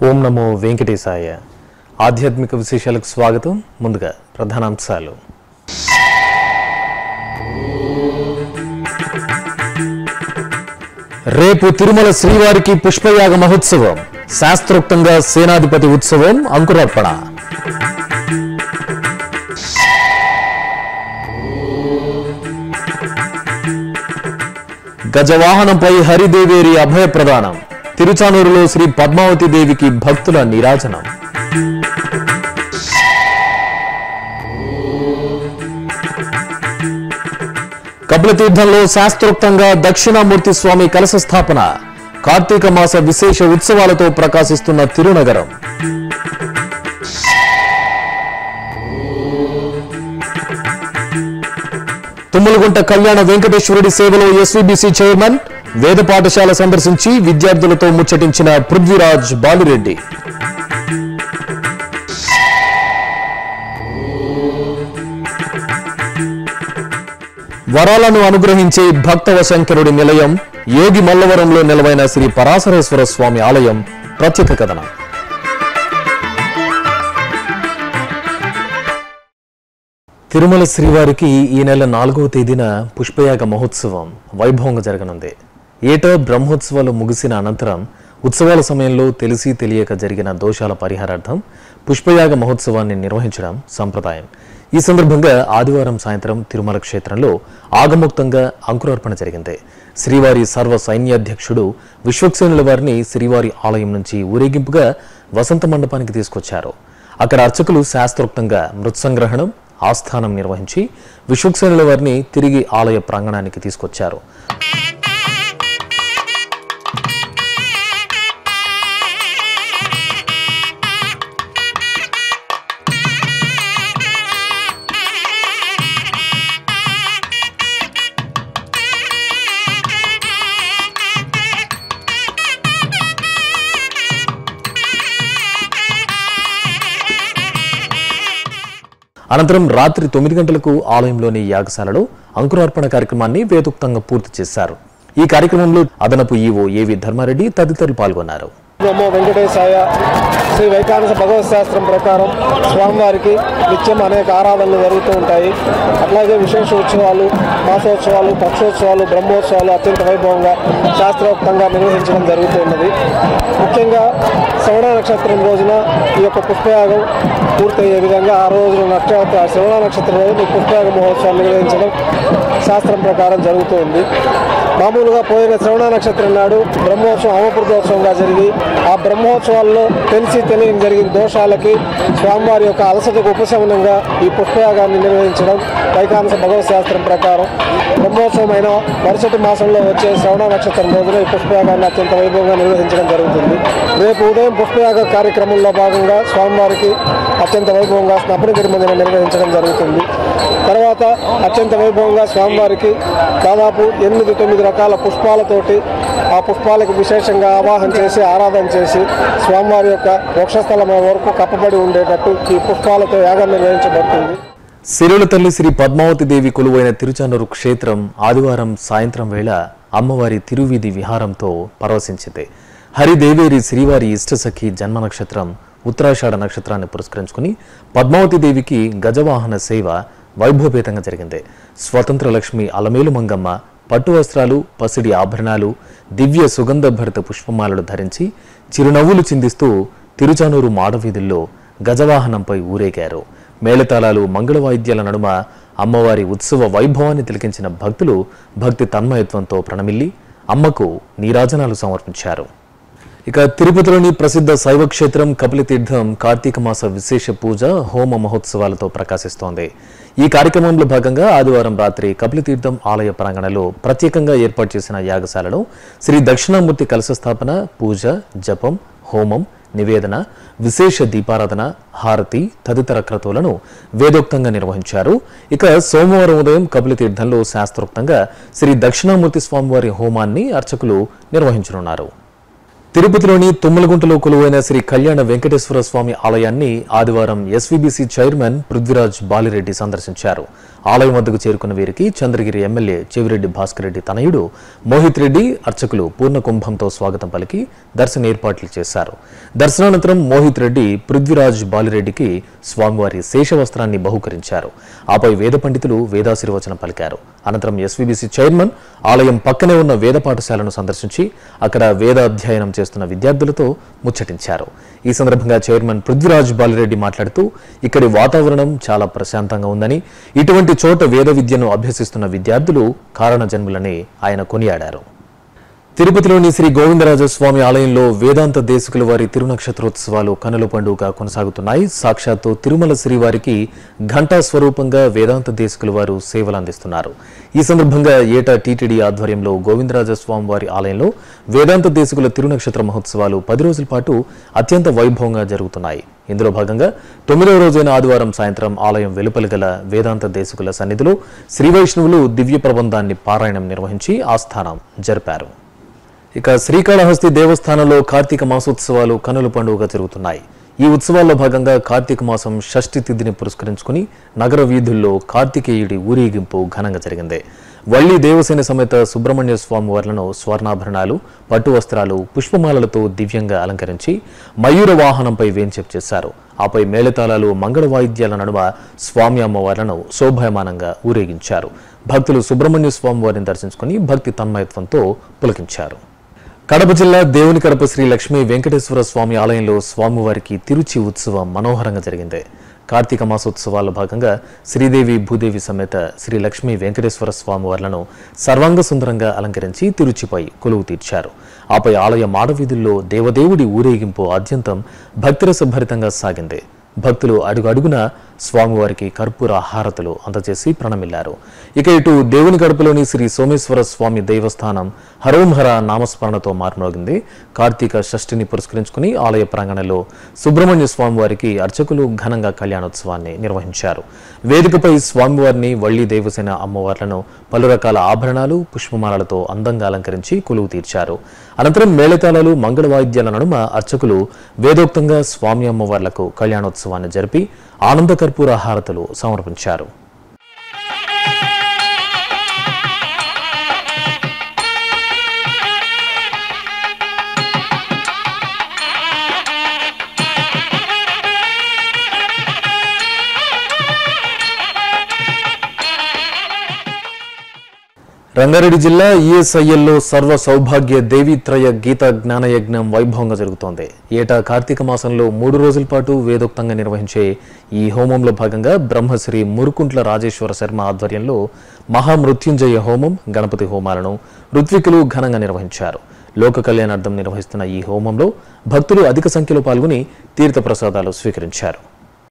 ఓం నమో వెంకటేశాయ ఆధ్యాత్మిక విశేషాలకు స్వాగతం ముందుగా ప్రధానాంశాలు రేపు తిరుమల శ్రీవారికి పుష్పయాగ మహోత్సవం శాస్త్రోక్తంగా సేనాధిపతి ఉత్సవం అంకురార్పణ గజవాహనంపై హరిదేవేరి అభయ ప్రదానం తిరుచానూరులో శ్రీ పద్మావతి దేవికి భక్తుల నీరాజనం కపిలతీర్థంలో శాస్త్రోక్తంగా దక్షిణామూర్తి స్వామి కలశ స్థాపన కార్తీక మాస విశేష ఉత్సవాలతో ప్రకాశిస్తున్న తిరునగరం తుమ్మలగుంట కళ్యాణ వెంకటేశ్వరుడి సేవలో ఎస్వీబీసీ చైర్మన్ వేద పాఠశాల సందర్శించి విద్యార్థులతో ముచ్చటించిన పృథ్వీరాజ్ బాలిరెడ్డి వరాలను అనుగ్రహించే భక్తవశంకరుడి నిలయం యోగి మల్లవరంలో నిలవైన శ్రీ పరాశరేశ్వర స్వామి ఆలయం ప్రత్యేక కథనం తిరుమల శ్రీవారికి ఈ నెల నాలుగవ తేదీన పుష్పయాగ మహోత్సవం వైభవంగా జరగనుంది ఏటా బ్రహ్మోత్సవాలు ముగిసిన అనంతరం ఉత్సవాల సమయంలో తెలిసి తెలియక జరిగిన దోషాల పరిహారార్థం పుష్పయాగ మహోత్సవాన్ని నిర్వహించడం సంప్రదాయం ఈ సందర్భంగా ఆదివారం సాయంత్రం తిరుమల క్షేత్రంలో ఆగముక్తంగా అంకురార్పణ జరిగింది శ్రీవారి సర్వ సైన్యాధ్యక్షుడు విశ్వక్సేనుల వారిని శ్రీవారి ఆలయం నుంచి ఊరేగింపుగా వసంత మండపానికి తీసుకొచ్చారు అక్కడ అర్చకులు శాస్త్రోక్తంగా మృత్సంగ్రహణం ఆస్థానం నిర్వహించి విశ్వక్సేనుల వారిని తిరిగి ఆలయ ప్రాంగణానికి తీసుకొచ్చారు అనంతరం రాత్రి తొమ్మిది గంటలకు ఆలయంలోని యాగశాలలో అంకురార్పణ కార్యక్రమాన్ని వేదోక్తంగా పూర్తి చేశారు ఈ కార్యక్రమంలో అదనపు ఈవో ఏవి ధర్మారెడ్డి తదితరులు పాల్గొన్నారు నమో వెంకటేశాయ శ్రీ వైకానస భగవత్ శాస్త్రం ప్రకారం స్వామివారికి నిత్యం అనేక ఆరాధనలు జరుగుతూ ఉంటాయి అట్లాగే విశేష ఉత్సవాలు మాసోత్సవాలు పక్షోత్సవాలు బ్రహ్మోత్సవాలు అత్యంత వైభవంగా శాస్త్రోక్తంగా నిర్వహించడం జరుగుతున్నది ముఖ్యంగా శ్రవణ నక్షత్రం రోజున ఈ యొక్క పుష్పయాగం పూర్తయ్యే విధంగా ఆ రోజున నక్షత్ర శ్రవణ నక్షత్రం రోజున ఈ పుష్పయాగ మహోత్సవం నిర్వహించడం శాస్త్రం ప్రకారం జరుగుతుంది మామూలుగా పోయిన శ్రవణ నక్షత్రం నాడు బ్రహ్మోత్సవం అవపృతోత్సవంగా జరిగి ఆ బ్రహ్మోత్సవాల్లో తెలిసి తెలియని జరిగిన దోషాలకి స్వామివారి యొక్క అలసటకు ఉపశమనంగా ఈ పుష్పయాగాన్ని నిర్వహించడం వైకాంస భగవత్ శాస్త్రం ప్రకారం బ్రహ్మోత్సవమైన మరుసటి మాసంలో వచ్చే శ్రవణ నక్షత్రం రోజున ఈ పుష్పయాగాన్ని అత్యంత వైభవంగా నిర్వహించడం జరుగుతుంది రేపు ఉదయం పుష్పయాగ కార్యక్రమంలో భాగంగా స్వామివారికి అత్యంత వైభవంగా స్నపన తిరుమంజన నిర్వహించడం జరుగుతుంది తర్వాత అత్యంత వైభవంగా స్వామివారికి దాదాపు ఎనిమిది తొమ్మిది రకాల పుష్పాలతోటి ఆ పుష్పాలకు విశేషంగా ఆవాహన చేసి ఆరాధన చేసి స్వామివారి యొక్క వక్షస్థలం వరకు కప్పబడి ఉండేటట్టు ఈ పుష్పాలతో యాగం నిర్వహించబడుతుంది సిరుల తల్లి శ్రీ పద్మావతి దేవి కొలువైన తిరుచానూరు క్షేత్రం ఆదివారం సాయంత్రం వేళ అమ్మవారి తిరువీధి విహారంతో పరవశించింది హరిదేవేరి శ్రీవారి ఇష్టసఖి జన్మ నక్షత్రం ఉత్తరాషాఢ నక్షత్రాన్ని పురస్కరించుకుని పద్మావతి దేవికి గజవాహన సేవ వైభవపేతంగా జరిగింది స్వతంత్ర లక్ష్మి అలమేలు మంగమ్మ పట్టు వస్త్రాలు పసిడి ఆభరణాలు దివ్య సుగంధ భరిత పుష్పమాలలు ధరించి చిరునవ్వులు చిందిస్తూ తిరుచానూరు మాడవీధుల్లో గజవాహనంపై ఊరేగారు మేళతాళాలు మంగళ వాయిద్యాల నడుమ అమ్మవారి ఉత్సవ వైభవాన్ని తిలకించిన భక్తులు భక్తి తన్మయత్వంతో ప్రణమిల్లి అమ్మకు నీరాజనాలు సమర్పించారు ఇక తిరుపతిలోని ప్రసిద్ధ శైవ క్షేత్రం కపిలతీర్థం కార్తీక మాస విశేష పూజ హోమ మహోత్సవాలతో ప్రకాశిస్తోంది ఈ కార్యక్రమంలో భాగంగా ఆదివారం రాత్రి కపిలతీర్థం ఆలయ ప్రాంగణంలో ప్రత్యేకంగా ఏర్పాటు చేసిన యాగశాలలో శ్రీ దక్షిణామూర్తి కలశ స్థాపన పూజ జపం హోమం నివేదన విశేష దీపారాధన హారతి తదితర క్రతువులను వేదోక్తంగా నిర్వహించారు ఇక సోమవారం ఉదయం కపిలతీర్థంలో శాస్త్రోక్తంగా శ్రీ దక్షిణామూర్తి స్వామివారి హోమాన్ని అర్చకులు నిర్వహించనున్నారు తిరుపతిలోని తుమ్మలగుంటలో కొలువైన శ్రీ కళ్యాణ వెంకటేశ్వర స్వామి ఆలయాన్ని ఆదివారం ఎస్వీబీసీ చైర్మన్ పృథ్వీరాజ్ బాలిరెడ్డి సందర్శించారు ఆలయం వద్దకు చేరుకున్న వీరికి చంద్రగిరి ఎమ్మెల్యే చెవిరెడ్డి భాస్కర్ రెడ్డి తనయుడు మోహిత్ రెడ్డి అర్చకులు పూర్ణ కుంభంతో స్వాగతం పలికి దర్శన ఏర్పాట్లు చేశారు దర్శనానంతరం మోహిత్ రెడ్డి పృథ్వీరాజ్ బాలిరెడ్డికి స్వామివారి శేషవస్త్రాన్ని బహుకరించారు ఆపై వేద పండితులు వేదాశీర్వచనం పలికారు అనంతరం ఎస్వీబీసీ చైర్మన్ ఆలయం పక్కనే ఉన్న వేద పాఠశాలను సందర్శించి అక్కడ వేద అధ్యయనం చేస్తున్న విద్యార్థులతో ముచ్చటించారు ఈ సందర్భంగా చైర్మన్ పృథ్వీరాజ్ బాలిరెడ్డి మాట్లాడుతూ ఇక్కడి వాతావరణం చాలా ప్రశాంతంగా ఉందని ఇటువంటి చోట వేద విద్యను అభ్యసిస్తున్న విద్యార్థులు కారణ జన్ములని ఆయన కొనియాడారు తిరుపతిలోని శ్రీ గోవిందరాజ స్వామి ఆలయంలో వేదాంత దేశకుల వారి తిరునక్షత్రోత్సవాలు కనుల పండుగ కొనసాగుతున్నాయి సాక్షాత్తు తిరుమల శ్రీవారికి ఘంటా స్వరూపంగా వేదాంత దేశకుల వారు సేవలు అందిస్తున్నారు ఈ సందర్భంగా ఏటా టీటీడీ ఆధ్వర్యంలో గోవిందరాజ స్వామి వారి ఆలయంలో వేదాంత దేశకుల తిరునక్షత్ర మహోత్సవాలు పది రోజుల పాటు అత్యంత వైభవంగా జరుగుతున్నాయి ఇందులో భాగంగా తొమ్మిదవ రోజైన ఆదివారం సాయంత్రం ఆలయం వెలుపలి గల వేదాంత దేశకుల సన్నిధిలో శ్రీ వైష్ణవులు దివ్య ప్రబంధాన్ని పారాయణం నిర్వహించి ఆస్థానం జరిపారు ఇక శ్రీకాళహస్తి దేవస్థానంలో కార్తీక మాసోత్సవాలు కనుల పండుగగా జరుగుతున్నాయి ఈ ఉత్సవాల్లో భాగంగా కార్తీక మాసం షష్ఠి తిథిని పురస్కరించుకుని నగర వీధుల్లో కార్తికేయుడి ఊరేగింపు ఘనంగా జరిగింది వల్లి దేవసేన సమేత సుబ్రహ్మణ్య స్వామి వార్లను స్వర్ణాభరణాలు పట్టు వస్త్రాలు పుష్పమాలలతో దివ్యంగా అలంకరించి మయూర వాహనంపై వేంచేపు చేశారు ఆపై మేళతాళాలు మంగళ వాయిద్యాల నడుమ స్వామి అమ్మవార్లను శోభాయమానంగా ఊరేగించారు భక్తులు సుబ్రహ్మణ్య స్వామి వారిని దర్శించుకుని భక్తి తన్మయత్వంతో పులకించారు కడప జిల్లా దేవుని కడప శ్రీ లక్ష్మీ వెంకటేశ్వర స్వామి ఆలయంలో స్వామివారికి తిరుచి ఉత్సవం మనోహరంగా జరిగింది కార్తీక మాసోత్సవాల్లో భాగంగా శ్రీదేవి భూదేవి సమేత శ్రీ లక్ష్మీ వెంకటేశ్వర స్వామి వార్లను సర్వాంగ సుందరంగా అలంకరించి తిరుచిపై కొలువు తీర్చారు ఆపై ఆలయ మాడవీధుల్లో దేవదేవుడి ఊరేగింపు ఆద్యంతం భక్తిరసభరితంగా సాగింది భక్తులు అడుగు అడుగున స్వామివారికి కర్పూర హారతులు అందజేసి ప్రణమిల్లారు ఇక ఇటు దేవుని గడపలోని శ్రీ సోమేశ్వర స్వామి దేవస్థానం హరోంహర నామస్మరణతో మారుమోగింది కార్తీక షష్ఠిని పురస్కరించుకుని ఆలయ ప్రాంగణంలో సుబ్రహ్మణ్య స్వామివారికి అర్చకులు ఘనంగా కళ్యాణోత్సవాన్ని నిర్వహించారు వేదికపై స్వామివారిని వల్లి దేవసేన అమ్మవార్లను పలు రకాల ఆభరణాలు పుష్పమాలలతో అందంగా అలంకరించి కొలువు తీర్చారు అనంతరం మేళతాళాలు మంగళ వాయిద్యాల నడుమ అర్చకులు వేదోక్తంగా స్వామి అమ్మవార్లకు కళ్యాణోత్సవాన్ని జరిపి ఆనంద కర్పూర హారతులు సమర్పించారు రంగారెడ్డి జిల్లా ఈఎస్ఐఎల్లో సర్వ సౌభాగ్య దేవీత్రయ గీత జ్ఞాన యజ్ఞం వైభవంగా జరుగుతోంది ఏటా కార్తీక మాసంలో మూడు రోజుల పాటు వేదోక్తంగా నిర్వహించే ఈ హోమంలో భాగంగా బ్రహ్మశ్రీ మురుకుంట్ల రాజేశ్వర శర్మ ఆధ్వర్యంలో మహామృత్యుంజయ హోమం గణపతి హోమాలను ఋత్వికులు ఘనంగా నిర్వహించారు లోక కళ్యాణార్థం నిర్వహిస్తున్న ఈ హోమంలో భక్తులు అధిక సంఖ్యలో పాల్గొని తీర్థప్రసాదాలు స్వీకరించారు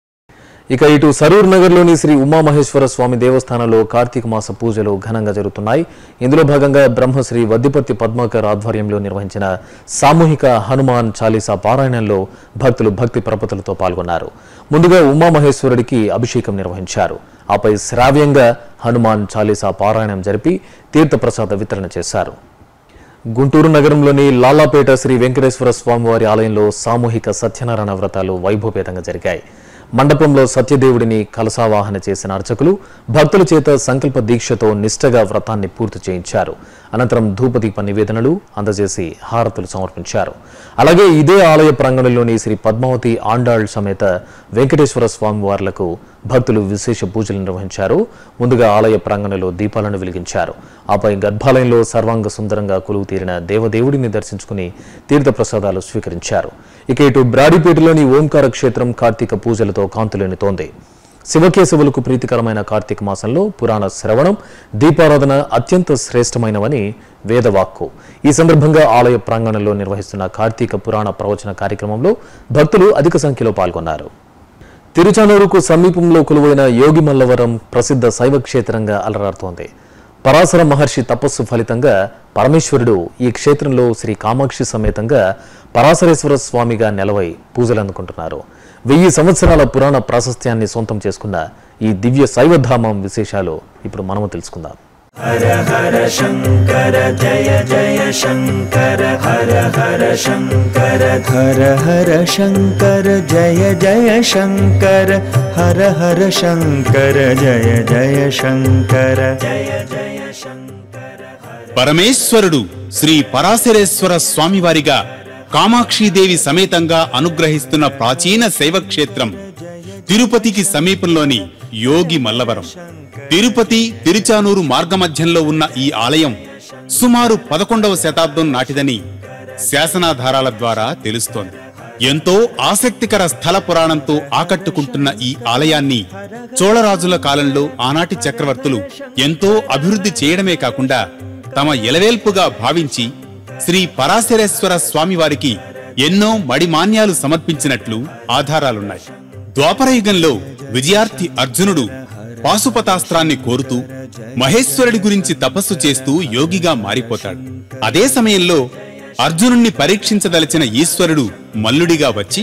ఇక ఇటు సరూర్ నగర్లోని శ్రీ ఉమామహేశ్వర స్వామి దేవస్థానంలో కార్తీక మాస పూజలు ఘనంగా జరుగుతున్నాయి ఇందులో భాగంగా బ్రహ్మశ్రీ వద్దిపత్తి పద్మాకర్ ఆధ్వర్యంలో నిర్వహించిన సామూహిక హనుమాన్ చాలీసా పారాయణంలో భక్తులు భక్తి ప్రపతులతో పాల్గొన్నారు ముందుగా ఉమామహేశ్వరుడికి అభిషేకం నిర్వహించారు ఆపై శ్రావ్యంగా హనుమాన్ చాలీసా పారాయణం జరిపి తీర్థప్రసాద వితరణ చేశారు గుంటూరు నగరంలోని లాలాపేట శ్రీ వెంకటేశ్వర స్వామివారి ఆలయంలో సామూహిక సత్యనారాయణ వ్రతాలు వైభవపేతంగా జరిగాయి మండపంలో సత్యదేవుడిని కలసావాహన చేసిన అర్చకులు భక్తుల చేత సంకల్ప దీక్షతో నిష్ఠగా వ్రతాన్ని పూర్తి చేయించారు అనంతరం ధూపదీప నివేదనలు అందజేసి హారతులు సమర్పించారు అలాగే ఇదే ఆలయ ప్రాంగణంలోని శ్రీ పద్మావతి ఆండాళ్ సమేత వెంకటేశ్వర స్వామి వార్లకు భక్తులు విశేష పూజలు నిర్వహించారు ముందుగా ఆలయ ప్రాంగణంలో దీపాలను వెలిగించారు ఆపై గర్భాలయంలో సర్వాంగ సుందరంగా కొలువు తీరిన దేవదేవుడిని దర్శించుకుని తీర్థప్రసాదాలు స్వీకరించారు ఇక ఇటు బ్రాడిపేటలోని ఓంకార క్షేత్రం కార్తీక పూజలతో కాంతులేనితోంది శివకేశవులకు ప్రీతికరమైన కార్తీక మాసంలో పురాణ శ్రవణం దీపారాధన అత్యంత శ్రేష్టమైనవని వేదవాక్కు ఈ సందర్భంగా ఆలయ ప్రాంగణంలో నిర్వహిస్తున్న కార్తీక పురాణ ప్రవచన కార్యక్రమంలో భక్తులు అధిక సంఖ్యలో పాల్గొన్నారు తిరుచానూరుకు సమీపంలో కొలువైన యోగి మల్లవరం ప్రసిద్ధ శైవ క్షేత్రంగా అలరారుతోంది పరాశర మహర్షి తపస్సు ఫలితంగా పరమేశ్వరుడు ఈ క్షేత్రంలో శ్రీ కామాక్షి సమేతంగా పరాశరేశ్వర స్వామిగా నెలవై పూజలు అందుకుంటున్నారు వెయ్యి సంవత్సరాల పురాణ ప్రాశస్త్యాన్ని సొంతం చేసుకున్న ఈ దివ్య శైవధామం విశేషాలు ఇప్పుడు మనము తెలుసుకుందాం हर हर शङ्कर जय जय शङ्कर हर हर शङ्कर जय जय शङ्कर जय जय शङ्कर పరమేశ్వరుడు శ్రీ పరాశరేశ్వర స్వామివారిగా కామాక్షిదేవి సమేతంగా అనుగ్రహిస్తున్న ప్రాచీన శైవక్షేత్రం తిరుపతికి సమీపంలోని యోగి మల్లవరం తిరుపతి తిరుచానూరు మార్గమధ్యంలో ఉన్న ఈ ఆలయం సుమారు పదకొండవ శతాబ్దం నాటిదని శాసనాధారాల ద్వారా తెలుస్తోంది ఎంతో ఆసక్తికర స్థల పురాణంతో ఆకట్టుకుంటున్న ఈ ఆలయాన్ని చోళరాజుల కాలంలో ఆనాటి చక్రవర్తులు ఎంతో అభివృద్ధి చేయడమే కాకుండా తమ ఎలవేల్పుగా భావించి శ్రీ పరాశరేశ్వర స్వామివారికి ఎన్నో మడిమాన్యాలు సమర్పించినట్లు ఆధారాలున్నాయి ద్వాపరయుగంలో విజయార్థి అర్జునుడు పాశుపతాస్త్రాన్ని కోరుతూ మహేశ్వరుడి గురించి తపస్సు చేస్తూ యోగిగా మారిపోతాడు అదే సమయంలో అర్జునుణ్ణి పరీక్షించదలిచిన ఈశ్వరుడు మల్లుడిగా వచ్చి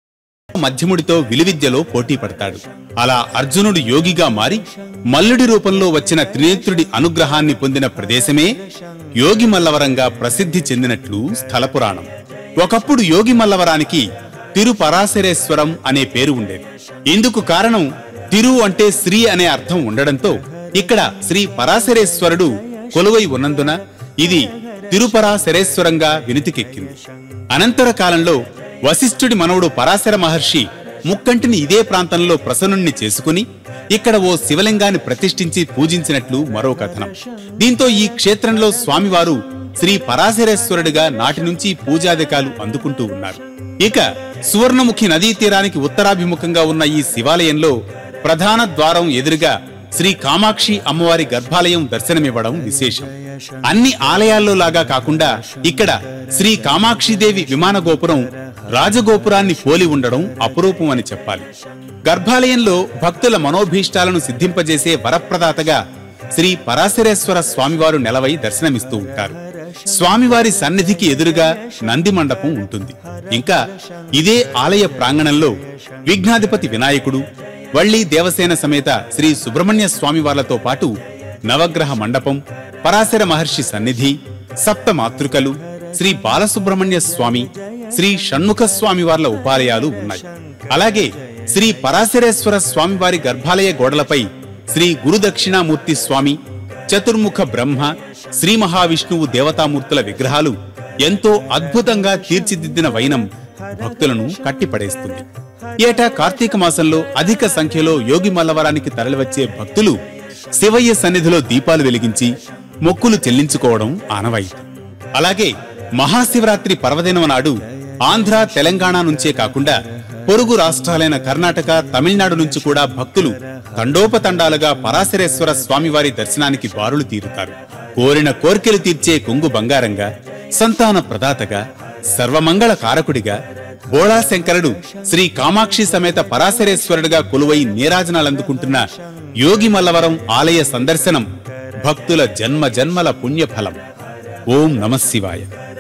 మధ్యముడితో విలువిద్యలో పోటీ పడతాడు అలా అర్జునుడు యోగిగా మారి మల్లుడి రూపంలో వచ్చిన త్రినేత్రుడి అనుగ్రహాన్ని పొందిన ప్రదేశమే యోగి మల్లవరంగా ప్రసిద్ధి చెందినట్లు స్థల పురాణం ఒకప్పుడు యోగి మల్లవరానికి తిరుపరాశరేశ్వరం అనే పేరు ఉండేది ఇందుకు కారణం తిరు అంటే శ్రీ అనే అర్థం ఉండడంతో ఇక్కడ శ్రీ పరాశరేశ్వరుడు కొలువై ఉన్నందున ఇది తిరుపరాశరేశ్వరంగా వినుతికెక్కింది అనంతర కాలంలో వశిష్ఠుడి మనవడు పరాశర మహర్షి ముక్కంటిని ఇదే ప్రాంతంలో ప్రసన్నుణ్ణి చేసుకుని ఇక్కడ ఓ శివలింగాన్ని ప్రతిష్ఠించి పూజించినట్లు మరో కథనం దీంతో ఈ క్షేత్రంలో స్వామివారు శ్రీ పరాశరేశ్వరుడిగా నాటి నుంచి పూజాధికాలు అందుకుంటూ ఉన్నారు ఇక సువర్ణముఖి నదీ తీరానికి ఉత్తరాభిముఖంగా ఉన్న ఈ శివాలయంలో ప్రధాన ద్వారం ఎదురుగా శ్రీ కామాక్షి అమ్మవారి గర్భాలయం దర్శనమివ్వడం విశేషం అన్ని ఆలయాల్లో లాగా కాకుండా ఇక్కడ శ్రీ కామాక్షిదేవి విమాన గోపురం రాజగోపురాన్ని పోలి ఉండడం అపురూపం అని చెప్పాలి గర్భాలయంలో భక్తుల మనోభీష్టాలను సిద్ధింపజేసే వరప్రదాతగా శ్రీ పరాశరేశ్వర స్వామివారు నెలవై దర్శనమిస్తూ ఉంటారు స్వామివారి సన్నిధికి ఎదురుగా నంది మండపం ఉంటుంది ఇంకా ఇదే ఆలయ ప్రాంగణంలో విఘ్నాధిపతి వినాయకుడు వళ్ళీ దేవసేన సమేత శ్రీ సుబ్రహ్మణ్య స్వామివార్లతో పాటు నవగ్రహ మండపం పరాశర మహర్షి సన్నిధి సప్త మాతృకలు శ్రీ బాలసుబ్రహ్మణ్య స్వామి శ్రీ షణ్ముఖ స్వామివార్ల ఉపాలయాలు ఉన్నాయి అలాగే శ్రీ పరాశరేశ్వర స్వామివారి గర్భాలయ గోడలపై శ్రీ గురుదక్షిణామూర్తి స్వామి చతుర్ముఖ బ్రహ్మ శ్రీ మహావిష్ణువు దేవతామూర్తుల విగ్రహాలు ఎంతో అద్భుతంగా తీర్చిదిద్దిన వైనం భక్తులను కట్టిపడేస్తుంది ఏటా కార్తీక మాసంలో అధిక సంఖ్యలో యోగి మల్లవరానికి తరలివచ్చే భక్తులు శివయ్య సన్నిధిలో దీపాలు వెలిగించి మొక్కులు చెల్లించుకోవడం ఆనవాయితీ అలాగే మహాశివరాత్రి పర్వదినం నాడు ఆంధ్ర తెలంగాణ నుంచే కాకుండా పొరుగు రాష్ట్రాలైన కర్ణాటక తమిళనాడు నుంచి కూడా భక్తులు తండోపతండాలుగా పరాశరేశ్వర స్వామివారి దర్శనానికి బారులు తీరుతారు కోరిన కోర్కెలు తీర్చే కొంగు బంగారంగా సంతాన ప్రదాతగా సర్వమంగళ కారకుడిగా బోళాశంకరుడు శ్రీ కామాక్షి సమేత పరాశరేశ్వరుడిగా కొలువై నీరాజనాలందుకుంటున్న యోగి మల్లవరం ఆలయ సందర్శనం భక్తుల జన్మ జన్మల పుణ్యఫలం ఓం నమశివాయ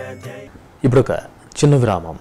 ఇప్పుడొక చిన్న విరామం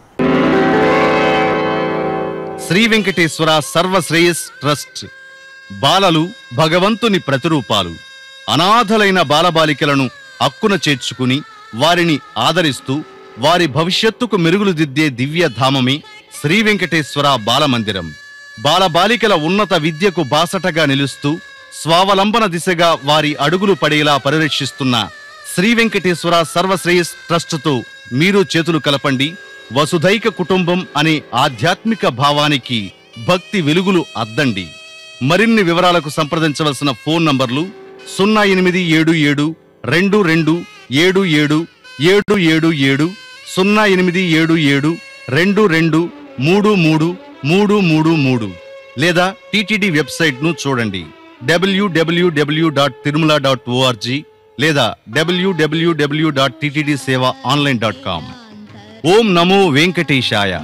శ్రీ వెంకటేశ్వర సర్వశ్రేయస్ ట్రస్ట్ బాలలు భగవంతుని ప్రతిరూపాలు అనాథలైన బాలబాలికలను అక్కున చేర్చుకుని వారిని ఆదరిస్తూ వారి భవిష్యత్తుకు మెరుగులు దిద్దే దివ్య ధామమే శ్రీ వెంకటేశ్వర బాలమందిరం బాలబాలికల ఉన్నత విద్యకు బాసటగా నిలుస్తూ స్వావలంబన దిశగా వారి అడుగులు పడేలా పరిరక్షిస్తున్న శ్రీ వెంకటేశ్వర సర్వశ్రేయస్ ట్రస్టుతో మీరు చేతులు కలపండి వసుధైక కుటుంబం అనే ఆధ్యాత్మిక భావానికి భక్తి వెలుగులు అద్దండి మరిన్ని వివరాలకు సంప్రదించవలసిన ఫోన్ నంబర్లు సున్నా ఎనిమిది ఏడు ఏడు రెండు రెండు ఏడు ఏడు ఏడు ఏడు ఏడు సున్నా ఎనిమిది ఏడు ఏడు రెండు రెండు మూడు మూడు మూడు మూడు మూడు లేదా టిటిడి వెబ్సైట్ ను చూడండి డబ్ల్యూడబ్ల్యూడబ్ల్యూ డాట్ తిరుమల డాట్ ఓఆర్జీ లేదా డబ్ల్యూడబ్ల్యూడబ్ల్యూ dot TTD seva online dot com ఓం నమో వెంకటేశాయ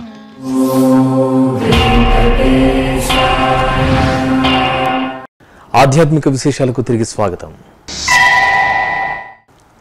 ఆధ్యాత్మిక విశేషాలకు తిరిగి స్వాగతం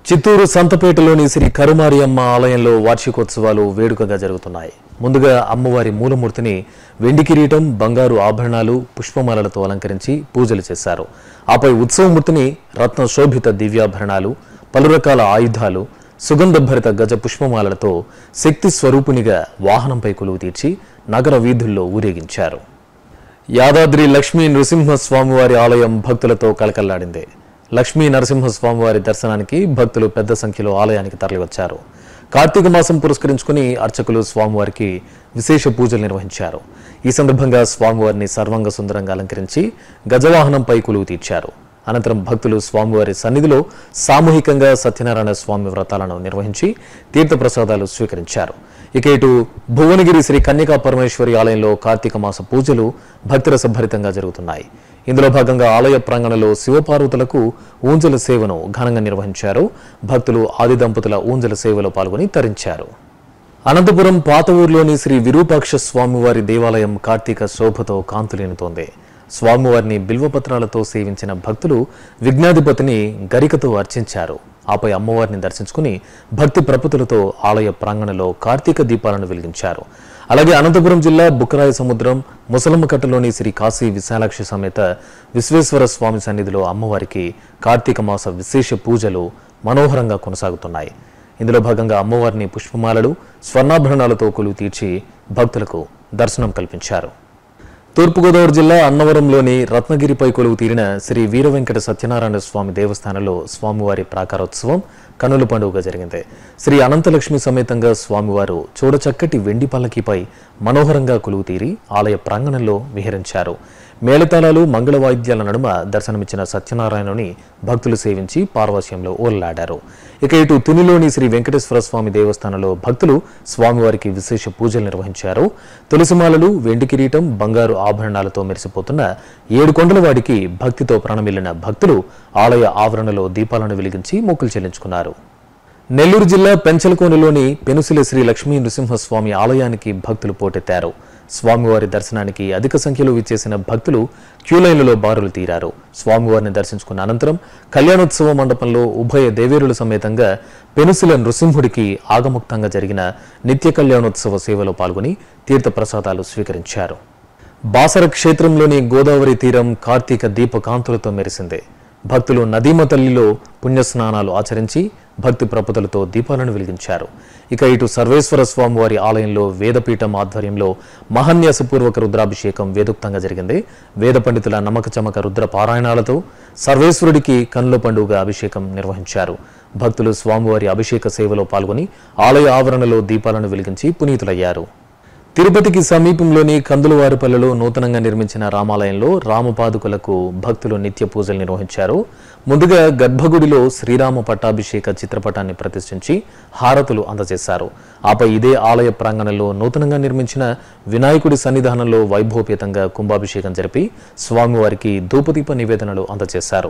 చిత్తూరు సంతపేటలోని శ్రీ కరుమారియమ్మ ఆలయంలో వార్షికోత్సవాలు వేడుకగా జరుగుతున్నాయి ముందుగా అమ్మవారి మూలమూర్తిని వెండి కిరీటం బంగారు ఆభరణాలు పుష్పమాలలతో అలంకరించి పూజలు చేశారు ఆపై ఉత్సవమూర్తిని రత్న శోభిత దివ్యాభరణాలు పలు రకాల ఆయుధాలు సుగంధభరిత గజ పుష్పమాలలతో శక్తి స్వరూపునిగా వాహనంపై కొలువు తీర్చి నగర వీధుల్లో ఊరేగించారు యాదాద్రి లక్ష్మీ నృసింహస్వామివారి ఆలయం భక్తులతో కలకల్లాడింది లక్ష్మీ నరసింహస్వామివారి దర్శనానికి భక్తులు పెద్ద సంఖ్యలో ఆలయానికి తరలివచ్చారు కార్తీక మాసం పురస్కరించుకుని అర్చకులు స్వామివారికి విశేష పూజలు నిర్వహించారు ఈ సందర్భంగా స్వామివారిని సర్వాంగ సుందరంగా అలంకరించి గజవాహనంపై కొలువు తీర్చారు అనంతరం భక్తులు స్వామివారి సన్నిధిలో సామూహికంగా సత్యనారాయణ స్వామి వ్రతాలను నిర్వహించి తీర్థప్రసాదాలు స్వీకరించారు ఇక ఇటు భువనగిరి శ్రీ కన్యకా పరమేశ్వరి ఆలయంలో కార్తీక మాస పూజలు భక్తిరసభరితంగా జరుగుతున్నాయి ఇందులో భాగంగా ఆలయ ప్రాంగణంలో శివపార్వతులకు ఊంజల సేవను ఘనంగా నిర్వహించారు భక్తులు ఆది దంపతుల ఊంజల సేవలో పాల్గొని తరించారు అనంతపురం పాత ఊర్లోని శ్రీ విరూపాక్ష స్వామివారి దేవాలయం కార్తీక శోభతో కాంతులేనుతోంది స్వామివారిని బిల్వపత్రాలతో సేవించిన భక్తులు విఘ్నాధిపతిని గరికతో అర్చించారు ఆపై అమ్మవారిని దర్శించుకుని భక్తి ప్రపతులతో ఆలయ ప్రాంగణంలో కార్తీక దీపాలను వెలిగించారు అలాగే అనంతపురం జిల్లా బుక్కరాయ సముద్రం ముసలమ్మకట్టలోని శ్రీ కాశీ విశాలాక్షి సమేత విశ్వేశ్వర స్వామి సన్నిధిలో అమ్మవారికి కార్తీక మాస విశేష పూజలు మనోహరంగా కొనసాగుతున్నాయి ఇందులో భాగంగా అమ్మవారిని పుష్పమాలలు స్వర్ణాభరణాలతో కొలువు తీర్చి భక్తులకు దర్శనం కల్పించారు తూర్పుగోదావరి జిల్లా అన్నవరంలోని రత్నగిరిపై కొలువు తీరిన శ్రీ వీర వెంకట సత్యనారాయణ స్వామి దేవస్థానంలో స్వామివారి ప్రాకారోత్సవం కనుల పండుగగా జరిగింది శ్రీ అనంతలక్ష్మి సమేతంగా స్వామివారు చూడచక్కటి వెండి పల్లకిపై మనోహరంగా కొలువు తీరి ఆలయ ప్రాంగణంలో విహరించారు మేళతాళాలు మంగళ వాయిద్యాల నడుమ దర్శనమిచ్చిన సత్యనారాయణుని భక్తులు సేవించి పార్వశ్యంలో ఓర్లాడారు ఇక ఇటు తునిలోని శ్రీ వెంకటేశ్వర స్వామి దేవస్థానంలో భక్తులు స్వామివారికి విశేష పూజలు నిర్వహించారు తులసిమాలలు వెండి కిరీటం బంగారు ఆభరణాలతో మెరిసిపోతున్న ఏడు కొండల వాడికి భక్తితో ప్రాణమిల్లిన భక్తులు ఆలయ ఆవరణలో దీపాలను వెలిగించి మొక్కులు చెల్లించుకున్నారు నెల్లూరు జిల్లా పెంచలకోనలోని పెనుసిల శ్రీ లక్ష్మీ నృసింహస్వామి ఆలయానికి భక్తులు పోటెత్తారు స్వామివారి దర్శనానికి అధిక సంఖ్యలో విచ్చేసిన భక్తులు క్యూలైన్లలో బారులు తీరారు స్వామివారిని దర్శించుకున్న అనంతరం కళ్యాణోత్సవ మండపంలో ఉభయ దేవేరుల సమేతంగా పెనుసిల నృసింహుడికి ఆగముక్తంగా జరిగిన నిత్య కళ్యాణోత్సవ సేవలో పాల్గొని తీర్థప్రసాదాలు స్వీకరించారు బాసర క్షేత్రంలోని గోదావరి తీరం కార్తీక దీపకాంతులతో మెరిసింది భక్తులు నదీమ తల్లిలో పుణ్యస్నానాలు ఆచరించి భక్తి ప్రపతులతో దీపాలను వెలిగించారు ఇక ఇటు సర్వేశ్వర స్వామివారి ఆలయంలో వేదపీఠం ఆధ్వర్యంలో మహాన్యాసపూర్వక రుద్రాభిషేకం వేదోక్తంగా జరిగింది వేద పండితుల నమ్మక చమక రుద్ర పారాయణాలతో సర్వేశ్వరుడికి కన్నుల పండుగ అభిషేకం నిర్వహించారు భక్తులు స్వామివారి అభిషేక సేవలో పాల్గొని ఆలయ ఆవరణలో దీపాలను వెలిగించి పునీతులయ్యారు తిరుపతికి సమీపంలోని కందులవారిపల్లెలో నూతనంగా నిర్మించిన రామాలయంలో రామపాదుకులకు భక్తులు నిత్య పూజలు నిర్వహించారు ముందుగా గర్భగుడిలో శ్రీరామ పట్టాభిషేక చిత్రపటాన్ని ప్రతిష్ఠించి హారతులు అందజేశారు ఆపై ఇదే ఆలయ ప్రాంగణంలో నూతనంగా నిర్మించిన వినాయకుడి సన్నిధానంలో వైభవపేతంగా కుంభాభిషేకం జరిపి స్వామివారికి ధూపదీప నివేదనలు అందజేశారు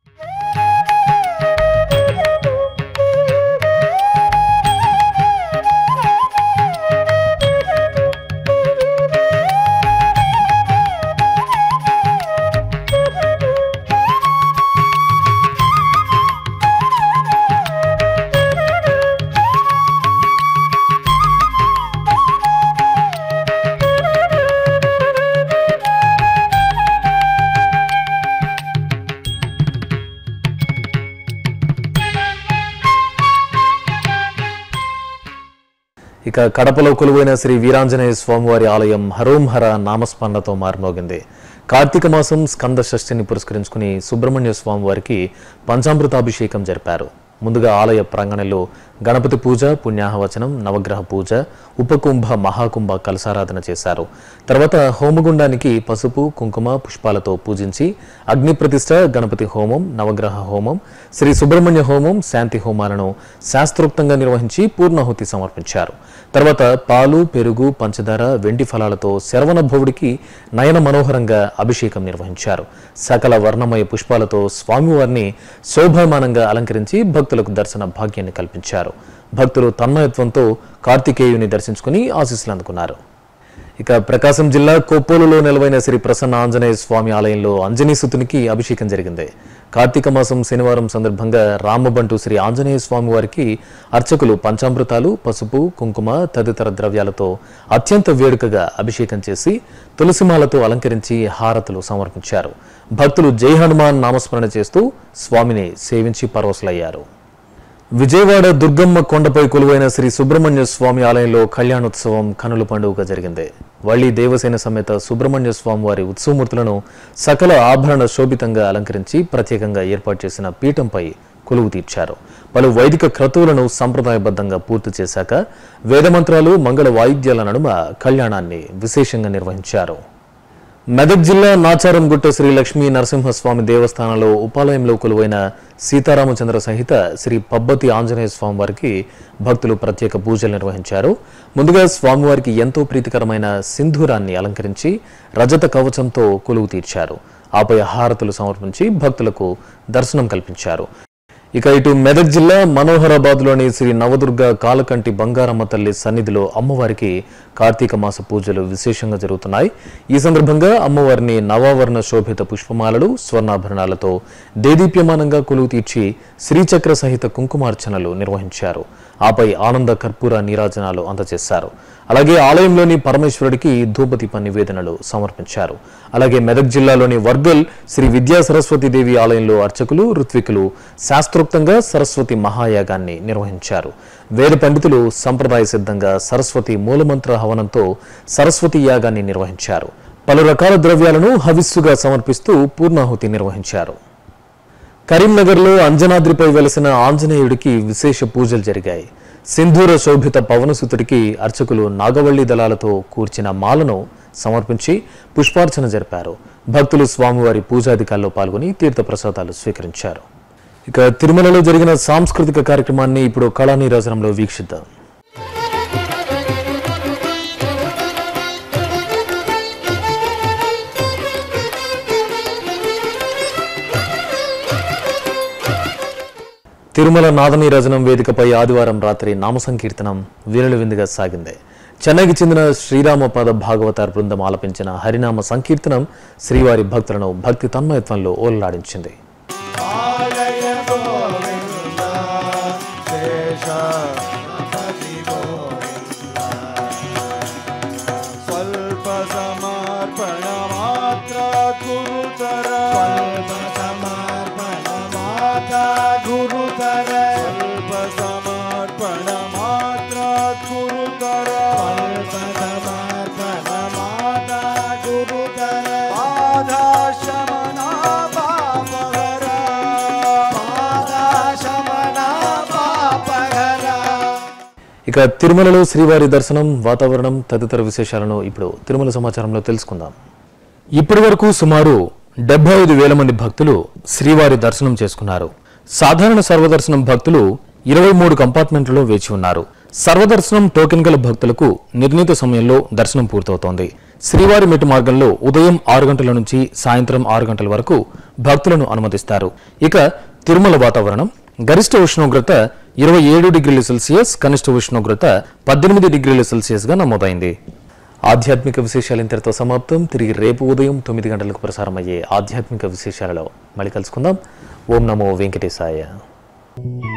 ఇక కడపలో కొలువైన శ్రీ వీరాంజనేయ స్వామివారి ఆలయం హరోం హర నామస్మరణతో మారుమోగింది కార్తీక మాసం స్కంద షష్ఠిని పురస్కరించుకుని సుబ్రహ్మణ్య స్వామివారికి పంచామృతాభిషేకం జరిపారు ముందుగా ఆలయ ప్రాంగణంలో గణపతి పూజ పుణ్యాహవచనం నవగ్రహ పూజ ఉపకుంభ మహాకుంభ కలసారాధన చేశారు తర్వాత హోమగుండానికి పసుపు కుంకుమ పుష్పాలతో పూజించి అగ్ని ప్రతిష్ట గణపతి హోమం నవగ్రహ హోమం శ్రీ సుబ్రహ్మణ్య హోమం శాంతి హోమాలను శాస్త్రోక్తంగా నిర్వహించి పూర్ణాహుతి సమర్పించారు తర్వాత పాలు పెరుగు పంచదార వెండి ఫలాలతో శరవణ భవుడికి నయన మనోహరంగా అభిషేకం నిర్వహించారు సకల వర్ణమయ పుష్పాలతో స్వామివారిని శోభామానంగా అలంకరించి భక్తులకు దర్శన భాగ్యాన్ని కల్పించారు భక్తులు తన్మయత్వంతో కార్తికేయుని దర్శించుకుని ఆశీస్సులు అందుకున్నారు ఇక ప్రకాశం జిల్లా కొప్పోలులో నెలవైన శ్రీ ప్రసన్న ఆంజనేయ స్వామి ఆలయంలో అంజనీసుతునికి అభిషేకం జరిగింది కార్తీక మాసం శనివారం సందర్భంగా రామబంటు శ్రీ ఆంజనేయ స్వామి వారికి అర్చకులు పంచామృతాలు పసుపు కుంకుమ తదితర ద్రవ్యాలతో అత్యంత వేడుకగా అభిషేకం చేసి తులసిమాలతో అలంకరించి హారతులు సమర్పించారు భక్తులు జై హనుమాన్ నామస్మరణ చేస్తూ స్వామిని సేవించి పరవశులయ్యారు విజయవాడ దుర్గమ్మ కొండపై కొలువైన శ్రీ సుబ్రహ్మణ్య స్వామి ఆలయంలో కళ్యాణోత్సవం కనుల పండుగగా జరిగింది వల్లి దేవసేన సమేత సుబ్రహ్మణ్య స్వామి వారి ఉత్సవమూర్తులను సకల ఆభరణ శోభితంగా అలంకరించి ప్రత్యేకంగా ఏర్పాటు చేసిన పీఠంపై కొలువు తీర్చారు పలు వైదిక క్రతువులను సంప్రదాయబద్ధంగా పూర్తి చేశాక వేదమంత్రాలు మంగళ వాయిద్యాల నడుమ కళ్యాణాన్ని విశేషంగా నిర్వహించారు మెదక్ జిల్లా నాచారంగుట్ట శ్రీ లక్ష్మీ నరసింహస్వామి దేవస్థానంలో ఉపాలయంలో కొలువైన సీతారామచంద్ర సహిత శ్రీ పబ్బతి ఆంజనేయ స్వామి వారికి భక్తులు ప్రత్యేక పూజలు నిర్వహించారు ముందుగా స్వామివారికి ఎంతో ప్రీతికరమైన సింధూరాన్ని అలంకరించి రజత కవచంతో కొలువు తీర్చారు ఆపై హారతులు సమర్పించి భక్తులకు దర్శనం కల్పించారు ఇక ఇటు మెదక్ జిల్లా మనోహరాబాద్లోని శ్రీ నవదుర్గ కాలకంటి బంగారమ్మ తల్లి సన్నిధిలో అమ్మవారికి కార్తీక మాస పూజలు విశేషంగా జరుగుతున్నాయి ఈ సందర్భంగా అమ్మవారిని నవావరణ శోభిత పుష్పమాలలు స్వర్ణాభరణాలతో దేదీప్యమానంగా కొలువు తీర్చి శ్రీచక్ర సహిత కుంకుమార్చనలు నిర్వహించారు ఆపై ఆనంద కర్పూర నీరాజనాలు అందజేశారు అలాగే ఆలయంలోని పరమేశ్వరుడికి ధూపదీప నివేదనలు సమర్పించారు అలాగే మెదక్ జిల్లాలోని వర్గల్ శ్రీ విద్యా సరస్వతి దేవి ఆలయంలో అర్చకులు ఋత్వికులు శాస్త్రోక్తంగా సరస్వతి మహాయాగాన్ని నిర్వహించారు వేద పండితులు సంప్రదాయ సిద్ధంగా సరస్వతి మూలమంత్ర హవనంతో సరస్వతి యాగాన్ని నిర్వహించారు పలు రకాల ద్రవ్యాలను హవిస్సుగా సమర్పిస్తూ పూర్ణాహుతి నిర్వహించారు కరీంనగర్లో అంజనాద్రిపై వెలసిన ఆంజనేయుడికి విశేష పూజలు జరిగాయి సింధూర శోభిత పవనసుతుడికి అర్చకులు నాగవల్లి దళాలతో కూర్చిన మాలను సమర్పించి పుష్పార్చన జరిపారు భక్తులు స్వామివారి పూజాధికాల్లో పాల్గొని తీర్థప్రసాదాలు స్వీకరించారు ఇక తిరుమలలో జరిగిన సాంస్కృతిక కార్యక్రమాన్ని ఇప్పుడు కళానీరాజనంలో వీక్షిద్దాం తిరుమల నాదనీరాజనం వేదికపై ఆదివారం రాత్రి నామ సంకీర్తనం వీరుల విందుగా సాగింది చెన్నైకి చెందిన శ్రీరామపాద భాగవతార్ బృందం ఆలపించిన హరినామ సంకీర్తనం శ్రీవారి భక్తులను భక్తి తన్మయత్వంలో ఓలలాడించింది ಸ್ವಲ್ಪ ಸಮರ್ಪಣ ಮಾತ್ರ ಗುರುತರ ಸ್ವಲ್ಪ ಸಮರ್ಪಣ ಮಾತ್ರ ಗುರುತರ ಸ್ವಲ್ಪ ಸಮರ್ಪಣ ಮಾತ್ರ ಗುರುತರ ಸ್ವಲ್ಪ ಸಮರ್ಪಣ ಮಾತ್ರ ಗುರುತರ ಬಾಧಾ ಶಮನ ಪಾಪಹರ ಬಾಧಾ ಶಮನ ಪಾಪಹರ ఇక తిరుమలలో శ్రీవారి దర్శనం వాతావరణం తదితర విశేషాలను ఇప్పుడు తిరుమల సమాచారంలో తెలుసుకుందాం ఇప్పటి వరకు సుమారు డెబ్బై ఐదు వేల మంది భక్తులు శ్రీవారి దర్శనం చేసుకున్నారు సాధారణ సర్వదర్శనం భక్తులు ఇరవై మూడు కంపార్ట్మెంట్లలో వేచి ఉన్నారు సర్వదర్శనం టోకెన్ గల భక్తులకు నిర్ణీత సమయంలో దర్శనం పూర్తవుతోంది శ్రీవారి మెట్టు మార్గంలో ఉదయం ఆరు గంటల నుంచి సాయంత్రం ఆరు గంటల వరకు భక్తులను అనుమతిస్తారు ఇక తిరుమల వాతావరణం గరిష్ట ఉష్ణోగ్రత ఇరవై ఏడు డిగ్రీల సెల్సియస్ కనిష్ట ఉష్ణోగ్రత పద్దెనిమిది డిగ్రీల సెల్సియస్ గా నమోదైంది ఆధ్యాత్మిక విశేషాలు ఇంతటితో సమాప్తం తిరిగి రేపు ఉదయం తొమ్మిది గంటలకు ప్రసారమయ్యే ఆధ్యాత్మిక విశేషాలలో మళ్ళీ కలుసుకుందాం ఓం నమో వెంకటేశాయ